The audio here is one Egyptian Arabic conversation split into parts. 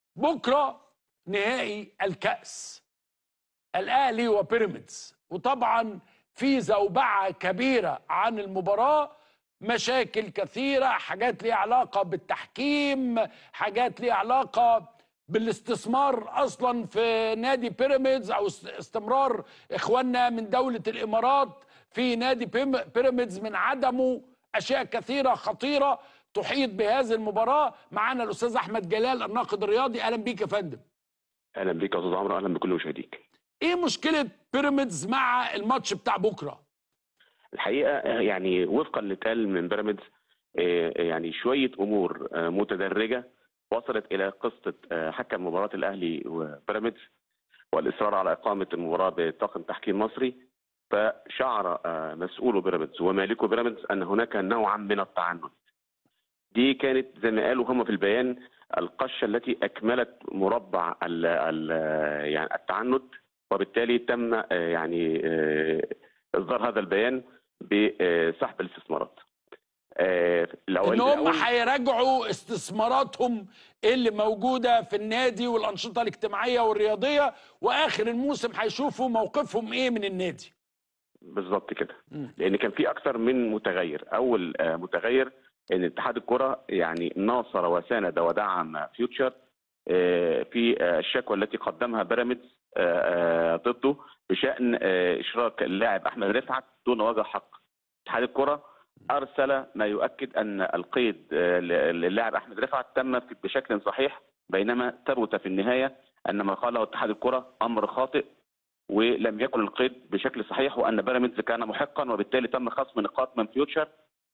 بكره نهائي الكأس الاهلي وبيراميدز وطبعا في زوبعه كبيره عن المباراه مشاكل كثيره حاجات ليها علاقه بالتحكيم حاجات ليها علاقه بالاستثمار اصلا في نادي بيراميدز او است- استمرار اخواننا من دوله الامارات في نادي بيم- بيراميدز من عدمه اشياء كثيره خطيره تحيط بهذه المباراه معانا الاستاذ احمد جلال الناقد الرياضي اهلا بيك يا فندم اهلا بيك يا استاذ عمرو اهلا بكل مشاهديك ايه مشكله بيراميدز مع الماتش بتاع بكره الحقيقه آه، يعني وفقا للي من بيراميدز آه، يعني شويه امور آه، متدرجه وصلت الى قصه آه، حكم مباراه الاهلي وبيراميدز والاصرار على اقامه المباراه بطاقم تحكيم مصري فشعر آه، مسؤول بيراميدز ومالكو بيراميدز ان هناك نوعا من التعنت دي كانت زي ما قالوا هم في البيان القشه التي اكملت مربع ال ال يعني التعنت وبالتالي تم آه، يعني آه، اصدار هذا البيان بسحب الاستثمارات. آه، الأول- ان هم الأول- هيراجعوا استثماراتهم اللي موجوده في النادي والانشطه الاجتماعيه والرياضيه واخر الموسم هيشوفوا موقفهم ايه من النادي بالظبط كده مم. لان كان في اكثر من متغير اول آه، متغير ان اتحاد الكره يعني ناصر وساند ودعم فيوتشر آه، في آه، الشكوى التي قدمها بيراميدز آه، آه، ضده بشان آه، اشراك اللاعب احمد رفعت دون وجه حق اتحاد الكره ارسل ما يؤكد ان القيد آه، للاعب احمد رفعت تم بشكل صحيح بينما ثبت في النهايه ان ما قاله اتحاد الكره امر خاطئ ولم يكن القيد بشكل صحيح وان بيراميدز كان محقا وبالتالي تم خصم نقاط من فيوتشر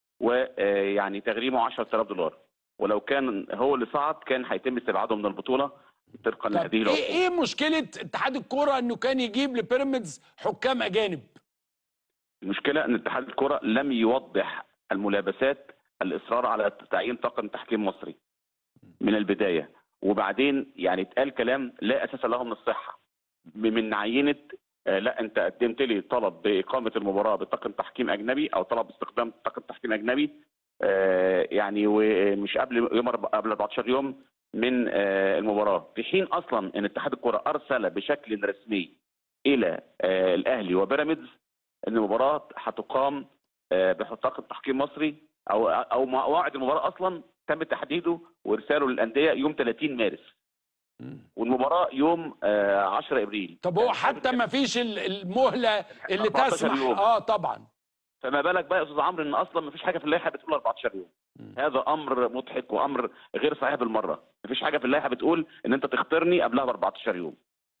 ويعني تغريمه 10000 دولار ولو كان هو اللي صعد كان هيتم استبعاده من البطوله طبقا طب لهذه ايه العقوبه ايه مشكله اتحاد الكوره انه كان يجيب لبيراميدز حكام اجانب المشكله ان اتحاد الكره لم يوضح الملابسات الاصرار على تعيين طاقم تحكيم مصري من البدايه وبعدين يعني اتقال كلام لا اساس له من الصحه من عينه آه، لا انت قدمت لي طلب باقامه المباراه بطاقم تحكيم اجنبي او طلب استخدام طاقم تحكيم اجنبي آه، يعني ومش قبل يوم أربع- قبل 14 يوم من آه، المباراه في حين اصلا ان اتحاد الكره ارسل بشكل رسمي الى آه، الاهلي وبيراميدز ان المباراه هتقام آه، بطاقم تحكيم مصري او او موعد المباراه اصلا تم تحديده وارساله للانديه يوم 30 مارس والمباراه يوم آه، 10 ابريل طب هو حتى ما فيش ال- المهله اللي 14 تسمح يوم. اه طبعا فما بالك بقى يا استاذ عمرو ان اصلا ما فيش حاجه في اللائحه بتقول 14 يوم هذا امر مضحك وامر غير صحيح بالمره ما فيش حاجه في اللائحه بتقول ان انت تختارني قبلها ب 14 يوم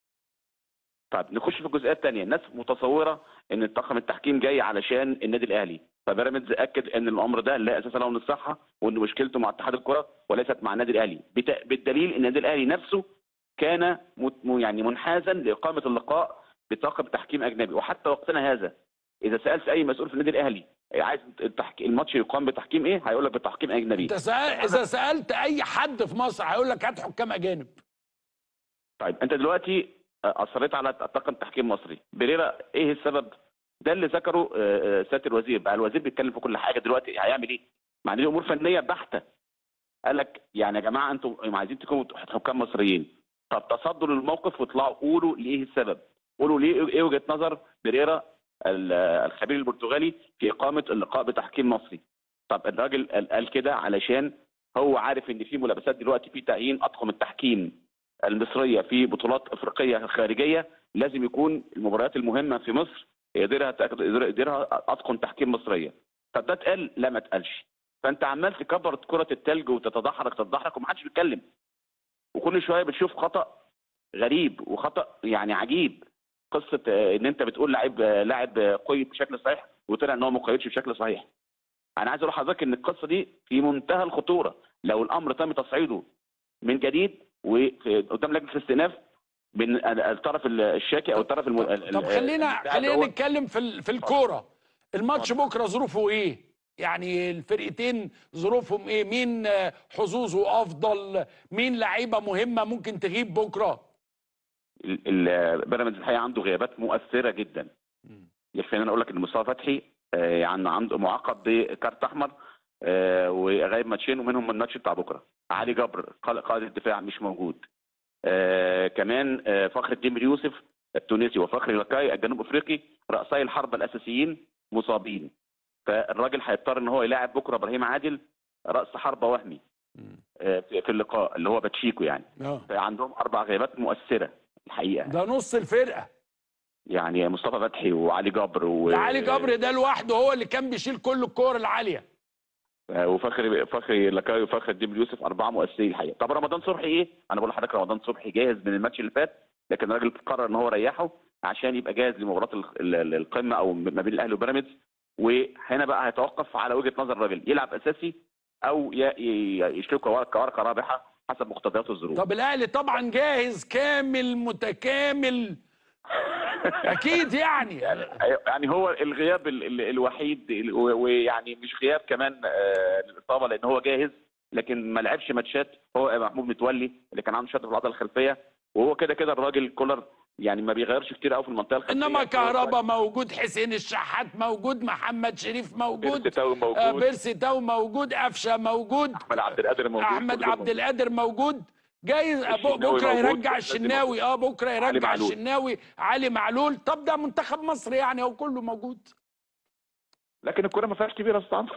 طيب نخش في الجزئيه الثانيه الناس متصوره ان طاقم التحكيم جاي علشان النادي الاهلي فبيراميدز اكد ان الامر ده لا اساس له من الصحه وان مشكلته مع اتحاد الكره وليست مع النادي الاهلي بت- بالدليل ان النادي الاهلي نفسه كان مت- م- يعني منحازا لاقامه اللقاء بطاقم تحكيم اجنبي وحتى وقتنا هذا اذا سالت اي مسؤول في النادي الاهلي عايز التحك... الماتش يقام بتحكيم ايه هيقول لك بتحكيم اجنبي انت سأل اذا سالت اي حد في مصر هيقول لك هات حكام اجانب طيب انت دلوقتي اصريت على طاقم تحكيم مصري بريرا ايه السبب ده اللي ذكره آه، آه، سياده الوزير بقى الوزير بيتكلم في كل حاجه دلوقتي هيعمل ايه مع ان دي امور فنيه بحته قال لك يعني يا جماعه انتم عايزين تكونوا حكام مصريين طب تصدوا للموقف واطلعوا قولوا ليه السبب قولوا ليه ايه وجهه نظر بريرا ال- الخبير البرتغالي في اقامه اللقاء بتحكيم مصري طب الراجل قال- قال كده علشان هو عارف ان في ملابسات دلوقتي في تعيين اطقم التحكيم المصريه في بطولات افريقيه خارجيه لازم يكون المباريات المهمه في مصر يقدرها يقدرها اطقم تحكيم مصريه طب ده اتقال لا ما اتقالش فانت عمال تكبر كره التلج وتتدحرج تتدحرج ومحدش بيتكلم وكل شويه بتشوف خطا غريب وخطا يعني عجيب قصه آه، ان انت بتقول لاعب آه، لاعب آه، قيد بشكل صحيح وطلع ان هو ما قيدش بشكل صحيح انا عايز اقول لحضرتك ان القصه دي في منتهى الخطوره لو الامر تم تصعيده من جديد وقدام لجنه الاستئناف من الطرف الشاكي او الطرف الم... طب خلينا المدعي خلينا اللي هو- نتكلم في ال- في الكوره الماتش بكره ظروفه ايه يعني الفرقتين ظروفهم ايه مين آه، حظوظه افضل مين لعيبه مهمه ممكن تغيب بكره ال- ال- بيراميدز الحقيقه عنده غيابات مؤثره جدا يكفي ان انا اقول لك ان مصطفى فتحي آه، يعني عنده معاقب بكارت احمر آه، وغايب ماتشين ومنهم الماتش بتاع بكره علي جبر قا- قائد الدفاع مش موجود آه كمان آه فخر الدين بن يوسف التونسي وفخر لكاي الجنوب افريقي رأسي الحرب الاساسيين مصابين فالراجل هيضطر ان هو يلاعب بكره ابراهيم عادل راس حربه وهمي مم. آه في في اللقاء اللي هو باتشيكو يعني اه فعندهم اربع غيابات مؤثره الحقيقه ده نص الفرقه يعني مصطفى فتحي وعلي جبر و... ده علي جبر ده لوحده هو اللي كان بيشيل كل الكور العاليه آه، وفخري فخري لكاي وفخر الدين بن يوسف اربعه مؤثرين الحقيقه طب رمضان صبحي ايه انا بقول لحضرتك رمضان صبحي جاهز من الماتش اللي فات لكن الراجل قرر ان هو يريحه عشان يبقى جاهز لمباراه ال- ال- ال- القمه او ما بين الاهلي وبيراميدز وهنا بقى هيتوقف على وجهه نظر الراجل يلعب اساسي او ي- ي- يشترك كورقه كورقة رابحه حسب مقتضيات الظروف طب الاهلي طبعا جاهز كامل متكامل اكيد يعني يعني هو الغياب ال- ال- الوحيد ال- و- ويعني مش غياب كمان آه، للاصابه لان هو جاهز لكن ما لعبش ماتشات هو محمود متولي اللي كان عنده شد في العضله الخلفيه وهو كده كده الراجل كولر يعني ما بيغيرش كتير قوي في المنطقه الخلفيه انما كهربا موجود حسين الشحات موجود محمد شريف موجود بيرسي موجود آه، بيرسي تاو موجود قفشه موجود احمد عبد القادر موجود احمد كلهم عبد القادر موجود جايز أبو- الشناوي بكره موجود، يرجع لازم الشناوي اه بكره علي يرجع معلول. الشناوي علي معلول طب ده منتخب مصر يعني هو كله موجود لكن الكوره ما فيهاش كبيره الصعب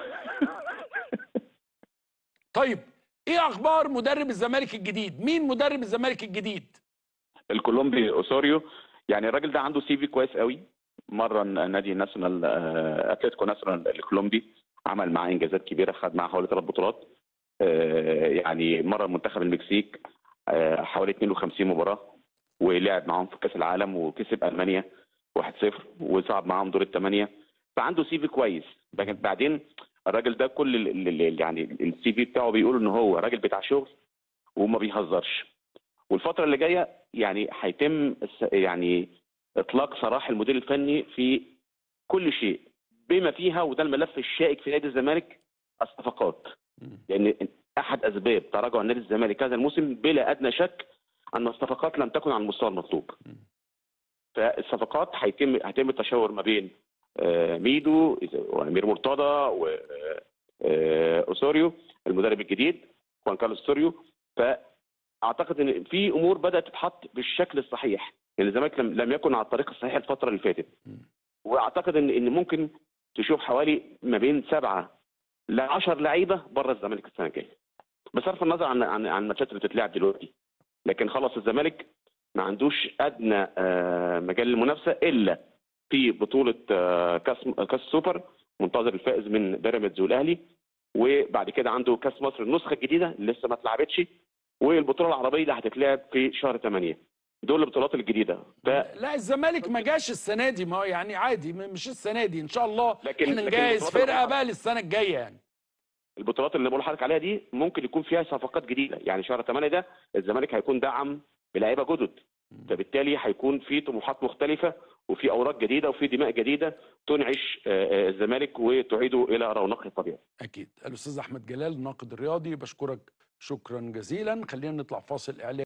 طيب ايه اخبار مدرب الزمالك الجديد مين مدرب الزمالك الجديد الكولومبي اوسوريو يعني الراجل ده عنده سي في كويس قوي مره نادي ناسيونال آه، اتلتيكو ناسيونال الكولومبي عمل معاه انجازات كبيره خد معاه حوالي ثلاث بطولات آه، يعني مره منتخب المكسيك آه، حوالي 52 مباراه ولعب معاهم في كاس العالم وكسب المانيا 1-0 وصعد معاهم دور الثمانيه فعنده سي في كويس لكن بعدين الراجل ده كل ال- ال- ال- يعني السي في بتاعه بيقول ان هو راجل بتاع شغل وما بيهزرش والفتره اللي جايه يعني هيتم الس- يعني اطلاق سراح المدير الفني في كل شيء بما فيها وده الملف الشائك في نادي الزمالك الصفقات لان احد اسباب تراجع نادي الزمالك هذا الموسم بلا ادنى شك ان الصفقات لم تكن على المستوى المطلوب فالصفقات هيتم هيتم التشاور ما بين آه، ميدو وامير مرتضى واوسوريو المدرب الجديد خوان كارلوس سوريو فاعتقد ان في امور بدات تتحط بالشكل الصحيح لان الزمالك لم, لم يكن على الطريق الصحيح الفتره اللي فاتت واعتقد ان ان ممكن تشوف حوالي ما بين سبعه ل 10 لعيبه بره الزمالك السنه الجايه بصرف النظر عن عن عن الماتشات اللي بتتلعب دلوقتي لكن خلاص الزمالك ما عندوش ادنى آه، مجال للمنافسه الا في بطوله آه، كاس كاس السوبر منتظر الفائز من بيراميدز والاهلي وبعد كده عنده كاس مصر النسخه الجديده اللي لسه ما اتلعبتش والبطوله العربيه اللي هتتلعب في شهر 8 دول البطولات الجديده ف لا الزمالك ما جاش السنه دي ما هو يعني عادي م- مش السنه دي ان شاء الله لكن- احنا لكن نجهز البطولات فرقه الأخرى- بقى للسنه الجايه يعني البطولات اللي بقول لحضرتك عليها دي ممكن يكون فيها صفقات جديده يعني شهر 8 ده الزمالك هيكون دعم بلاعيبه جدد فبالتالي هيكون في طموحات مختلفه وفي اوراق جديده وفي دماء جديده تنعش آه، آه، الزمالك وتعيده الى رونقه الطبيعي اكيد الاستاذ احمد جلال الناقد الرياضي بشكرك شكرا جزيلا خلينا نطلع فاصل اعلان